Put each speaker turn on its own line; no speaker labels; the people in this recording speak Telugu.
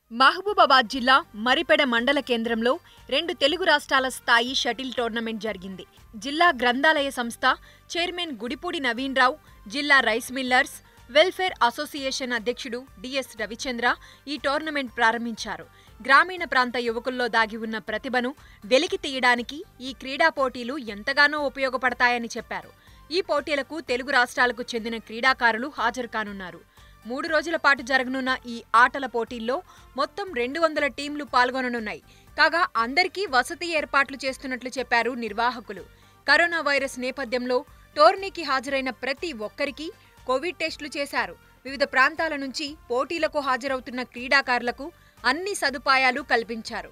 మహబూబాబాద్ జిల్లా మరిపెడ మండల కేంద్రంలో రెండు తెలుగు రాష్ట్రాల స్థాయి షటిల్ టోర్నమెంట్ జరిగింది జిల్లా గ్రంథాలయ సంస్థ చైర్మన్ గుడిపూడి నవీన్ రావు జిల్లా రైస్ మిల్లర్స్ వెల్ఫేర్ అసోసియేషన్ అధ్యక్షుడు డిఎస్ రవిచంద్ర ఈ టోర్నమెంట్ ప్రారంభించారు గ్రామీణ ప్రాంత యువకుల్లో దాగి ఉన్న ప్రతిభను వెలికి తీయడానికి ఈ క్రీడా పోటీలు ఎంతగానో ఉపయోగపడతాయని చెప్పారు ఈ పోటీలకు తెలుగు రాష్ట్రాలకు చెందిన క్రీడాకారులు హాజరు కానున్నారు మూడు రోజుల పాటు జరగనున్న ఈ ఆటల పోటీల్లో మొత్తం రెండు వందల టీంలు పాల్గొననున్నాయి కాగా అందరికీ వసతి ఏర్పాట్లు చేస్తున్నట్లు చెప్పారు నిర్వాహకులు కరోనా వైరస్ నేపథ్యంలో టోర్నీకి హాజరైన ప్రతి ఒక్కరికి కోవిడ్ టెస్టులు చేశారు వివిధ ప్రాంతాల నుంచి పోటీలకు హాజరవుతున్న క్రీడాకారులకు అన్ని సదుపాయాలు కల్పించారు